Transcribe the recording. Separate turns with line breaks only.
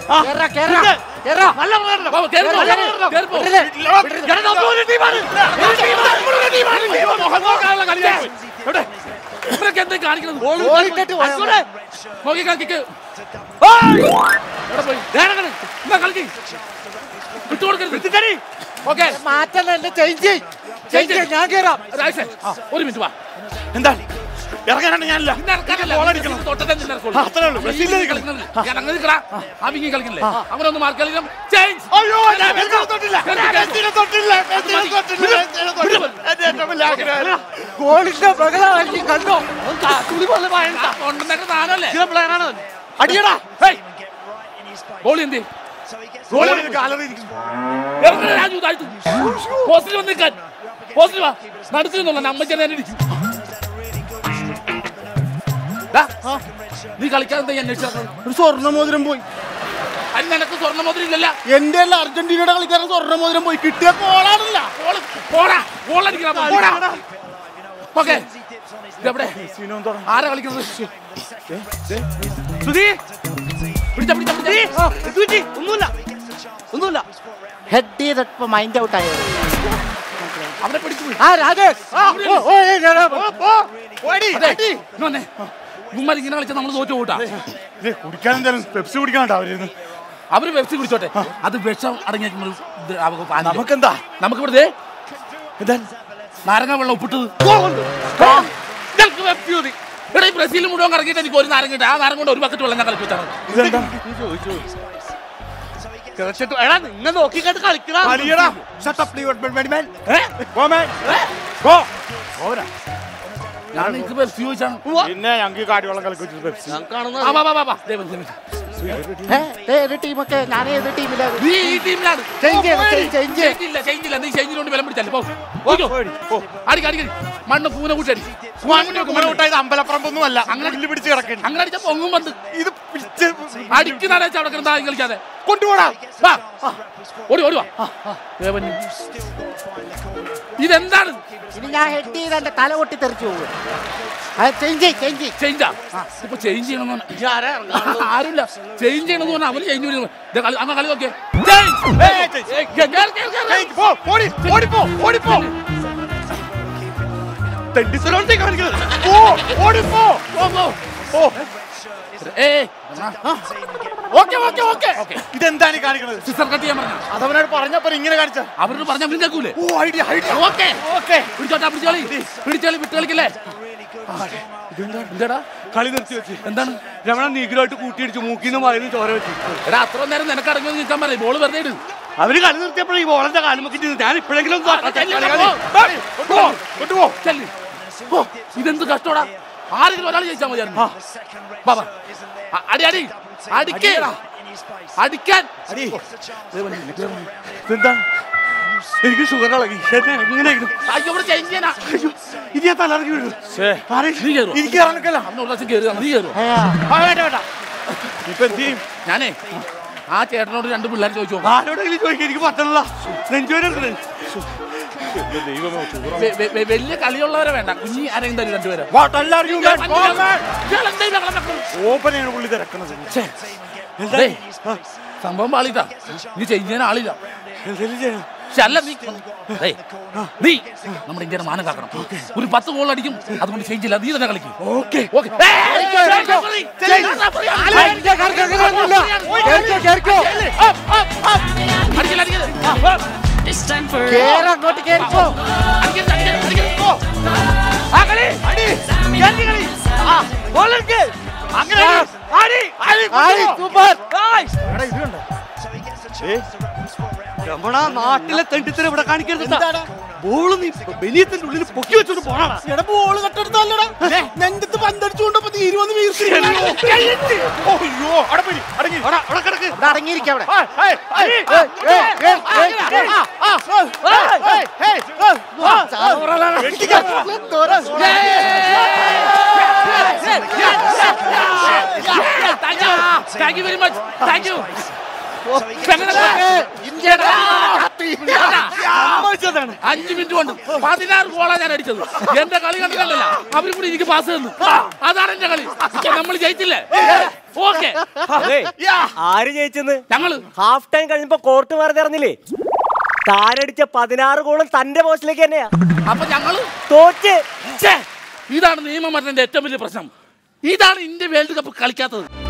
കേറാ, കേറാ, കേറാ.
നല്ല പ്രകടനം.
പോ, കേറി പോ,
നല്ല
കേറി
പ്രകടനം.
കേറി പോ.
വിടരുത്.
എടാ, നമ്മളൊരു ടീമാണ്. ഒരു ടീമാണ്. നമ്മളൊരു ടീമാണ്. ടീമാണ്.
മുഖം നോക്കാനുള്ള കളിയാണ് പോയി. എവിടെ? ഇവരൊക്കെ എന്താ കാണിക്കുന്നത്
ഗോൾ ഇട്ടിട്ട് പോയാ മതി.
നോക്കി കളിക്ക്
ഓയ്.
എവിടെ പോയി ദേഹങ്ങനെ. എന്നാ കളിക്ക് വിട്ടുകൊടുക്കരുത്
എടുത്തിട്ടടി.
ഓക്കെ
മാറ്റല്ല എന്നെ ചേഞ്ച് ചെയ്യ്. ചേഞ്ച് ചെയ്യ്, ഞാൻ കേറാം
രാജേ ഒരു മിനിറ്റ് വാ
എന്താണ് ഇറങ്ങാനാണ് ഞാനില്ല
നിന്നെ ഇറക്കാനല്ല,
ഗോൾ
നിന്നെ
അടിക്കണം.
തൊട്ടതേ നിന്നെ ഇറക്കുള്ളൂ.
ആ, അത്രേ ഉള്ളൂ.
നീ
ബ്രസീലിൽ
ഇങ്ങനെ കളിക്കുന്നില്ല. ഞാൻ അങ്ങനെ നിൽക്കടാ. ആ വിങ്ങി കളിക്കണില്ലേ അവനൊന്ന് മാർക്ക് കളിക്കണം ചേഞ്ച്
അയ്യോ ഞാൻ മെസ്സിനെ തൊട്ടില്ല മെസ്സിനെ തൊട്ടില്ല മെസ്സിനെ തൊട്ടില്ല മെസ്സിനെ തൊട്ടില്ല എന്റെ ഏറ്റവും വലിയ ആഗ്രഹം
ഗോളിന്റെ ബഹളമാക്കി കണ്ടോ തുണി പോലെ വേണ്ട
കൊണ്ടുവന്നേക്ക സാധനമല്ലേ
പ്ലെയറാണ് അടിയടാ
ഗോളി എന്ത്
ഗോളി കാലറി
ഇറങ്ങണ രാജു താഴ്ത്തു പോസ്റ്റിൽ വന്ന് നിൽക്കാൻ പോസ്റ്റിൽ വാ നടുത്തിൽ നിന്നുള്ള അമ്മച്ചനെ തന്നെ ഇടിച്ചു ദാ, നീ കളിക്കാൻ എന്താ അന്വേഷിച്ചത്
ഒരു സ്വർണ്ണ മോതിരം പോയി
അതിന് നിനക്ക് സ്വർണ്ണ മുദ്ര ഇല്ലല്ല
എന്റെ അല്ല അർജന്റീനയുടെ കളിക്കാരൻ സ്വർണ്ണ മോതിരം പോയി കിട്ടിയ കോളാണല്ല
ഗോള് പോടാ ഗോൾ അടിക്കണം പോടാ ഓക്കെ ഇതെവിടെ ആരാ കളിക്കുന്നത് സുധി പിടിച്ച പിടിച്ച പിടിച്ച
ഒന്നുമില്ല ഒന്നുമില്ല
ഹെഡ് ചെയ്തപ്പോ മൈൻഡ് ഔട്ട് ആയത്
അവനെ പിടിച്ചു പോയി
ആ രാജേഷ് ആ, ഓ, ഓ, ഏയ്, ഞാൻ, ആ,
ഓടി
അതെ ഇന്ന് വന്നേ ഇവന്മാർ ഇങ്ങനെ കളിച്ചാൽ നമ്മൾ തോറ്റു പോട്ടാ
ഇത് കുടിക്കാൻ എന്തായാലും പെപ്സി കുടിക്കാനുണ്ടോ അവരിന്ന്
അവര് വെബ്സി കുടിച്ചോട്ടെ അത് വിഷം അടങ്ങിയ നമുക്ക്
നമുക്കെന്താ
നമുക്ക് ഇവിടെ ദേ, നാരങ്ങ വെള്ളം ഉപ്പിട്ടത് ഞങ്ങൾക്ക് വെബ്സി മതി എടാ ഈ ബ്രസീൽ മുഴുവൻ കറങ്ങിയിട്ട് എനിക്ക് ഒരു നാരങ്ങ കിട്ടും ആ നാരങ്ങ കൊണ്ട് ഒരു ബക്കറ്റ് വെള്ളം ഞാൻ കളിച്ചു വെച്ചാണ്
ഇതെന്താ
തീർച്ചയായിട്ടും എടാ നിങ്ങൾ നോക്കിക്കണ്ട് കളിക്കണ
വലിയടാ shut up leave man man go man go
ഞാൻ നിങ്ങൾക്ക് വെബ്സി ചോദിച്ചാണ്
പിന്നെ ഞങ്ങൾക്ക് കാടിവെള്ളം കളിച്ചു വെച്ചത് പെപ്സി
ആ, വാ, വാ, വാ, വാ. ദേ വന്ന്, ദേ വന്ന്.
ഏത് ടീമൊക്കെ ഞാൻ ഏത് ടീമിലാണ്
നീ ഈ ടീമിലാണ്
ചേഞ്ച് ചെയ്യണം ചേഞ്ച് ചേഞ്ച്
ചേഞ്ച് ഇല്ല ചേഞ്ച് ഇല്ല നീ ചേഞ്ചിന് കൊണ്ട് ബലം പിടിച്ചല്ലേ പോ പോയിക്കോ. അടിക്ക് അടിക്ക് മണ്ണ് പൂന കൂട്ടി അടി പൂന കൂട്ടി വെക്കും, മണ്ണ് കൂട്ടി.
ഇത് അമ്പലപ്പറമ്പൊന്നും അല്ല
അങ്ങനെ-
അങ്ങനെ പുല്ല് പിടിച്ച് കിടക്കുന്നു
അങ്ങനെ അടിച്ചാ പൊങ്ങും വന്ന്
ഇത് പിടിച്ച്
അടിക്കുന്നതാണ് അവിടെ കിടന്ന് ആരും കളിക്കാതെ
കൊണ്ടുപോടാ
വാ ഓടി ഓടി വാ ദേവന്. ഇതെന്താണ്
ഇനി ഞാൻ ഹെഡ് ചെയ്ത് എന്റെ തല പൊട്ടി തെറിച്ചു പോകും അത് ചേഞ്ച് ചെയ്യ്, ചേഞ്ച് ചെയ്യ്.
ചേഞ്ചാ ഇപ്പൊ ചേഞ്ച് ചെയ്യണമെന്ന് ആരുമില്ല ചേഞ്ച് ചെയ്യണമെന്ന് പറഞ്ഞാൽ അവന് ചേഞ്ച് ചെയ്യണം അന്ന് കളി നോക്കിയേ
പോ ഓടി ഓടിപ്പോ ഓടിപ്പോ തെണ്ടിത്തരോണ്ടേ കാണിക്കുന്നത് പോ ഓടിപ്പോ ഓ ഓക്കെ ഓക്കെ ഓക്കെ ഇതെന്താണ് ഈ കാണിക്കുന്നത്
സിസ്റ്റർ കട്ട് ചെയ്യാൻ പറഞ്ഞു
അതവനോട് പറഞ്ഞപ്പോ ഇങ്ങനെ കാണിച്ച
അവരോട് പറഞ്ഞ അവരും കേൾക്കൂലേ
ഓ ഐഡിയ ഐഡിയ
ഓക്കെ
ഓക്കെ
പിടിച്ചോട്ടാ പിടിച്ചോളി പിടിച്ചോളി വിട്ട് കളിക്കല്ലേ എന്താടാ
കളി നിർത്തി വെച്ച്
എന്താണ്
രമണ നീഗ്രമായിട്ട് കൂട്ടിയിടിച്ചു മൂക്കിന്ന് വായനും ചോര വെച്ചു
എടാ അത്ര നേരം നിനക്ക് അടങ്ങി നിൽക്കാൻ പറയും ബോള് വെറുതെ ഇട്
അവര് കളി നിർത്തിയപ്പോഴേ ഈ ബോളന്റെ കാലുമൊക്കെ ഞാൻ ഇപ്പോഴെങ്കിലും ഒന്ന്
ആ, ചെല്ല്,
കളി, കളി.
പോ.
കൊണ്ടുപോ കൊണ്ടുപോ
ചെല്ല്. പോ. ഇതെന്ത് കഷ്ടോടാ ആരെങ്കിലും ഒരാൾ ജയിച്ചാൽ മതിയായിരുന്നു വാ, വാ. അ- അടി അടി അടിക്കേ അടിക്കാൻ
അടി ഇതെന്താ എനിക്ക് ഷുഗർ ഇളകി എന്നെ എങ്ങനെയായിരുന്നു
അയ്യോ ഇവിടെ ചേഞ്ച് ചെയ്യാനാ
അയ്യോ, ഇനി ഞാൻ തലറങ്ങി വീഴും
നീ കേറുവോ?
എനിക്ക് ഇറങ്ങല്ല
അവന് ഒരു പ്രാവശ്യം കയറി നീ കയറുമോ
വേണ്ട വേണ്ട ഇപ്പൊ എന്ത് ചെയ്യും
ഞാനേ ആ ചേട്ടനോട് രണ്ട് പിള്ളേർ ചോദിച്ചു നോക്കാം.
ആരോടെങ്കിലും ചോദിക്കും എനിക്ക് പറ്റണല്ല നെഞ്ചുവേന ദൈവമേ
വെ- വെ- വെ- വലിയ കളിയുള്ളവരെ വേണ്ട കുഞ്ഞി ആരെങ്കിലും തരും രണ്ടുപേരെ
ഓപ്പനെയാണ് പുള്ളി തിരക്കുന്നത്
ദേ, സംഭവം പാളിട്ടാ നീ ചേഞ്ച് ചെയ്യാൻ ആളില്ല
എന്തെങ്കിലും ചെയ്യണം
പക്ഷെ അല്ല നീ ദേ, നീ നമ്മുടെ ഇന്ത്യയുടെ മാനം കാക്കണം ഒരു പത്ത് ഗോൾ അടിക്കും അതുകൊണ്ട് ചേഞ്ച് ഇല്ല നീ തന്നെ കളിക്കും
ഓക്കെ
ഓക്കെ
അതിന്റെ കാര്യം അങ്ങനെയൊന്നുമില്ല. കേറിക്കോ, കേറിക്കോ.
അടിക്കല അടിക്കല
This time for
കേറ് അങ്ങോട്ട് കേറിക്കോ
അടിക്കല അടിക്കല ആ കളി അടി
കേറി കളി. ആ, ball എടുക്ക്. അങ്ങനെ അടി. അടി, അടി,
ആയി
കൊണ്ടുപോ.
സൂപ്പർ
എടാ, ഇത് കണ്ടോ? ഏ, രമണ നാട്ടിലെ തെണ്ടിത്തരം ഇവിടെ കാണിക്കരുത് ബോള് നീ ബനിയത്തിന്റെ ഉള്ളിൽ പൊക്കി വെച്ചോണ്ട് പോണാടാ
എടാ ബോള് കട്ടെടുത്തല്ലടാ നെഞ്ചത്ത് പന്തടിച്ചു കൊണ്ടപ്പോ തീരുവന്ന് വീർത്തിരിക്കുന്നു
അയ്യോ അവിടെ പോയി അടങ്ങി അവിടെ അവിടെ കിടക്ക്
ഇവിടെ അടങ്ങിയിരിക്കാം അവിടെ
ആ, ഏയ്, അടി.
ഏയ്, ഏയ്, ഏയ്, ഏയ്, ഏയ്.
ആ, ആ, ഏയ്, ഏയ്, ഏയ്, ആ,
ചാവറലാണ്.
വെട്ടിക്കാൻ.
Thank you thank you very much thank you
ഇന്ത്യയുടെ
സമ്മതിച്ചതാണ്.
അഞ്ചു മിനിറ്റ് കൊണ്ട് പതിനാറ് ഗോളാ ഞാൻ അടിച്ചത് എന്റെ കളി കണ്ടിട്ടല്ല അവരും കൂടി എനിക്ക് പാസ് തന്നു അതാണ് എന്റെ കളി ഇപ്പൊ നമ്മൾ ജയിച്ചില്ലേ ഓക്കെ
അതെ ആര് ജയിച്ചെന്ന്
ഞങ്ങള്
ഹാഫ് ടൈം കഴിഞ്ഞപ്പോ കോർട്ട് മാറി അറിഞ്ഞില്ലേ താരടിച്ച പതിനാറ് ഗോളും തന്റെ പോസ്റ്റിലേക്ക് തന്നെയാ
അപ്പൊ ഞങ്ങള്
തോറ്റ്
ഛേ, ഇതാണ് നിയമമരണന്റെ ഏറ്റവും വലിയ പ്രശ്നം ഇതാണ് ഇന്ത്യ വേൾഡ് കപ്പ് കളിക്കാത്തത്